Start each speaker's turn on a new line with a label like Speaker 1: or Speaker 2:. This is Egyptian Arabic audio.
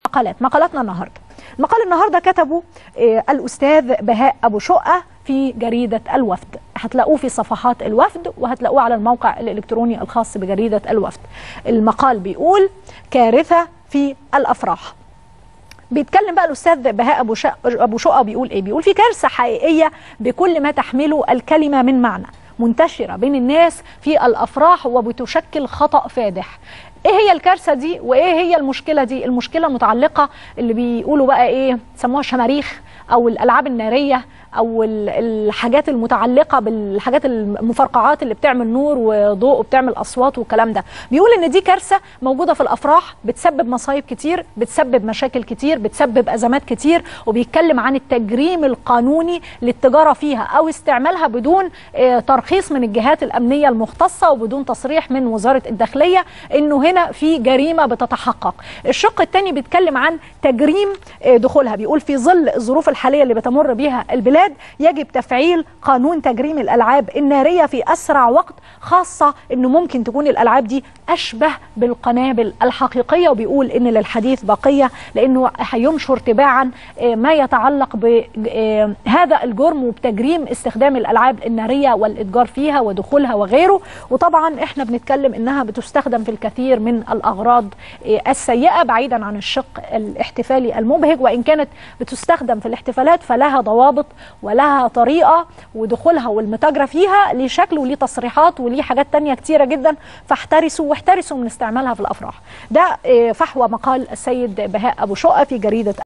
Speaker 1: مقالات مقالاتنا النهارده مقال النهارده كتبه آه، الاستاذ بهاء ابو شقه في جريده الوفد هتلاقوه في صفحات الوفد وهتلاقوه على الموقع الالكتروني الخاص بجريده الوفد المقال بيقول كارثه في الافراح بيتكلم بقى الاستاذ بهاء ابو شق ابو شقه بيقول ايه بيقول في كارثه حقيقيه بكل ما تحمله الكلمه من معنى منتشره بين الناس في الافراح وبتشكل خطا فادح ايه هي الكارثه دي وايه هي المشكله دي المشكله متعلقه اللي بيقولوا بقى ايه سموها شماريخ او الالعاب الناريه او ال- الحاجات المتعلقه بالحاجات المفرقعات اللي بتعمل نور وضوء وبتعمل اصوات والكلام ده بيقول ان دي كارثه موجوده في الافراح بتسبب مصايب كتير بتسبب مشاكل كتير بتسبب ازمات كتير وبيتكلم عن التجريم القانوني للتجاره فيها او استعمالها بدون آه، ترخيص من الجهات الامنيه المختصه وبدون تصريح من وزاره الداخليه انه هنا في جريمه بتتحقق الشق الثاني بيتكلم عن تجريم آه، دخولها بيقول في ظل الظروف الحاليه اللي بتمر بيها البلاد يجب تفعيل قانون تجريم الالعاب الناريه في اسرع وقت خاصه انه ممكن تكون الالعاب دي اشبه بالقنابل الحقيقيه وبيقول ان للحديث بقيه لانه هينشر تباعا آه، ما يتعلق بهذا الجرم وبتجريم استخدام الالعاب الناريه والاتجار فيها ودخولها وغيره وطبعا احنا بنتكلم انها بتستخدم في الكثير من الاغراض آه، السيئه بعيدا عن الشق الاحتفالي المبهج وان كانت بتستخدم في الاحتفالات فلها ضوابط ولها طريقه ودخولها والمتاجره فيها ليه شكل وليه تصريحات وليه حاجات تانية كتيره جدا فاحترسوا واحترسوا من استعمالها في الافراح ده آه، فحوى مقال السيد بهاء ابو شقه في جريده